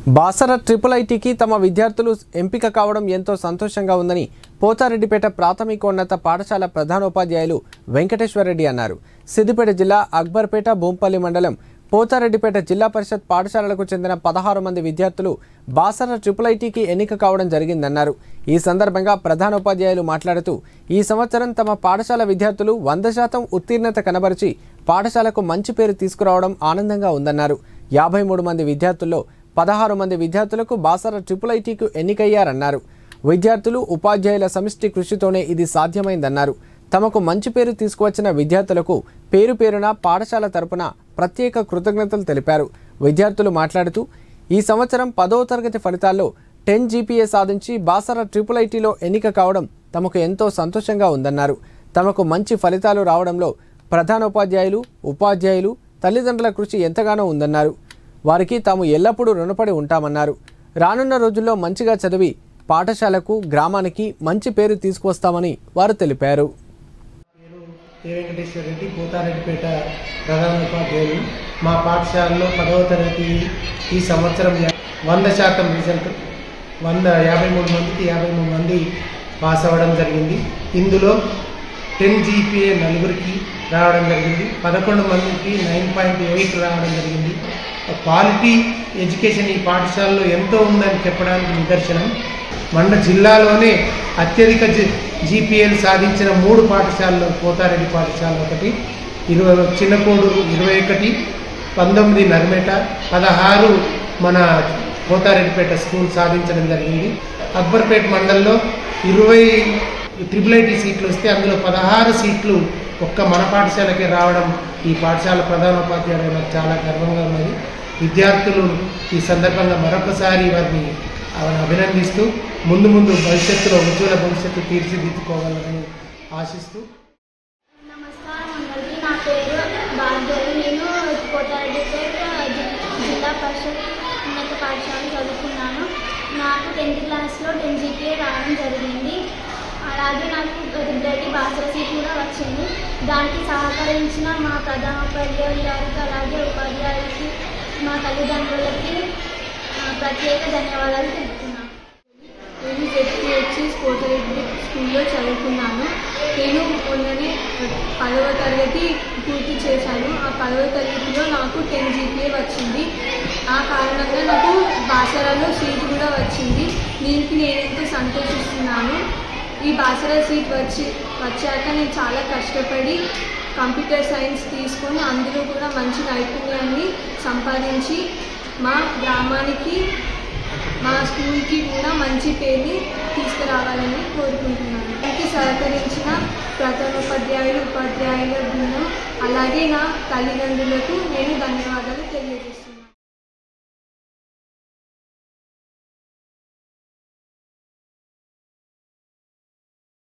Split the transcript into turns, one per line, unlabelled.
Basara triple ఐటీకి తమ విద్యార్థులు ఎంపిక కావడం ఎంతో సంతోషంగా ఉందని పోతారెడ్డిపేట ప్రాథమికోన్నత పాఠశాల ప్రధానోపాధ్యాయులు వెంకటేశ్వరరెడ్డి అన్నారు సిద్దిపేట జిల్లా అక్బర్పేట భూంపల్లి మండలం పోతారెడ్డిపేట జిల్లా పరిషత్ పాఠశాలలకు చెందిన పదహారు మంది విద్యార్థులు బాసర ట్రిపుల్ ఐటీకి ఎన్నిక కావడం జరిగిందన్నారు ఈ సందర్భంగా ప్రధానోపాధ్యాయులు మాట్లాడుతూ ఈ సంవత్సరం తమ పాఠశాల విద్యార్థులు వంద శాతం ఉత్తీర్ణత కనబరిచి పాఠశాలకు మంచి పేరు తీసుకురావడం ఆనందంగా ఉందన్నారు యాభై మూడు మంది విద్యార్థుల్లో పదహారు మంది విద్యార్థులకు బాసర ట్రిపుల్ ఐటీకు ఎన్నికయ్యారన్నారు విద్యార్థులు ఉపాధ్యాయుల సమిష్టి కృషితోనే ఇది సాధ్యమైందన్నారు తమకు మంచి పేరు తీసుకువచ్చిన విద్యార్థులకు పేరు పేరున పాఠశాల తరపున ప్రత్యేక కృతజ్ఞతలు తెలిపారు విద్యార్థులు మాట్లాడుతూ ఈ సంవత్సరం పదో తరగతి ఫలితాల్లో టెన్ జీపీఏ సాధించి బాసర ట్రిపుల్ ఐటీలో ఎన్నిక కావడం తమకు ఎంతో సంతోషంగా ఉందన్నారు తమకు మంచి ఫలితాలు రావడంలో ప్రధానోపాధ్యాయులు ఉపాధ్యాయులు తల్లిదండ్రుల కృషి ఎంతగానో ఉందన్నారు వారికి తాము ఎల్లప్పుడూ రుణపడి ఉంటామన్నారు రానున్న రోజుల్లో మంచిగా చదివి పాఠశాలకు గ్రామానికి మంచి పేరు తీసుకువస్తామని వారు తెలిపారు
పేరు ఏ వెంకటేశ్వర రెడ్డి పోతారెడ్డిపేట ప్రధాన ఉపాధ్యాయులు మా పాఠశాలలో పదవ తరగతి ఈ సంవత్సరం యా- వంద శాతం రిజల్ట్ వంద యాభై మూడు మందికి యాభై మూడు మంది పాస్ అవ్వడం జరిగింది ఇందులో టెన్ జీపీఏ నలుగురికి రావడం జరిగింది పదకొండు మందికి నైన్ పాయింట్ ఎయిట్ రావడం జరిగింది క్వాలిటీ ఎడ్యుకేషన్ ఈ పాఠశాలలో ఎంతో ఉందని చెప్పడానికి నిదర్శనం మండ జిల్లాలోనే అత్యధిక జి జీపీఎల్ సాధించిన మూడు పాఠశాలలు పోతారెడ్డి పాఠశాల ఒకటి ఇరవై చిన్నకోడూరు ఇరవై ఒకటి పంతొమ్మిది నర్మేట పదహారు మన పోతారెడ్డిపేట స్కూల్ సాధించడం జరిగింది అక్బర్పేట మండలంలో ఇరవై ట్రిపుల్ ఐటీ సీట్లు వస్తే అందులో పదహారు సీట్లు ఒక్క మన పాఠశాలకే రావడం ఈ పాఠశాల ప్రధానోపాధ్యాయుడు నాకు చాలా గర్వంగా ఉన్నది విద్యార్థులు ఈ సందర్భంగా మరొకసారి వారిని ఆమెను అభినందిస్తూ ముందు ముందు భవిష్యత్తులో ఉజ్వల భవిష్యత్తు తీర్చిదిద్దుకోవాలని ఆశిస్తూ
నమస్కారం అందరికీ నా పేరు భాగ్యలు నేను కోటారెడ్డిపేట జి- జిల్లా పరిషత్ ఉన్నత పాఠశాల చదువుకున్నాను నాకు టెన్త్ క్లాస్లో టెన్ జీపీఏ రావడం జరిగింది అలాగే నాకు రిగ్రెడ్డి భాషల సీట్ కూడా వచ్చింది దానికి సహకరించిన మా ప్రధానోపాధ్యాయులు గారికి అలాగే ఉపాధ్యాయులకి మా తల్లిదండ్రులకి ఆ, ప్రత్యేక ధన్యవాదాలు తెలుపుతున్నాను
నేను వచ్చి కోటరెడ్డి స్కూల్లో చదువుకున్నాను నేను మొన్ననే పదవ తరగతి పూర్తి చేశాను ఆ పదవ తరగతిలో నాకు టెన్ జీపీఏ వచ్చింది ఆ కారణంగా నాకు బాసరాలో సీట్ కూడా వచ్చింది దీనికి నేను ఎంతో సంతోషిస్తున్నాను ఈ బాసరా సీట్ వచ్చి వచ్చాక నేను చాలా కష్టపడి కంప్యూటర్ సైన్స్ తీసుకొని అందులో కూడా మంచి నైపుణ్యాన్ని సంపాదించి మా గ్రామానికి మా స్కూల్కి కూడా మంచి పేరుని తీసుకురావాలని కోరుకుంటున్నాను దీనికి సహకరించిన ప్రధానోపాధ్యాయులు ఉపాధ్యాయుల బృందం అలాగే నా తల్లిదండ్రులకు నేను ధన్యవాదాలు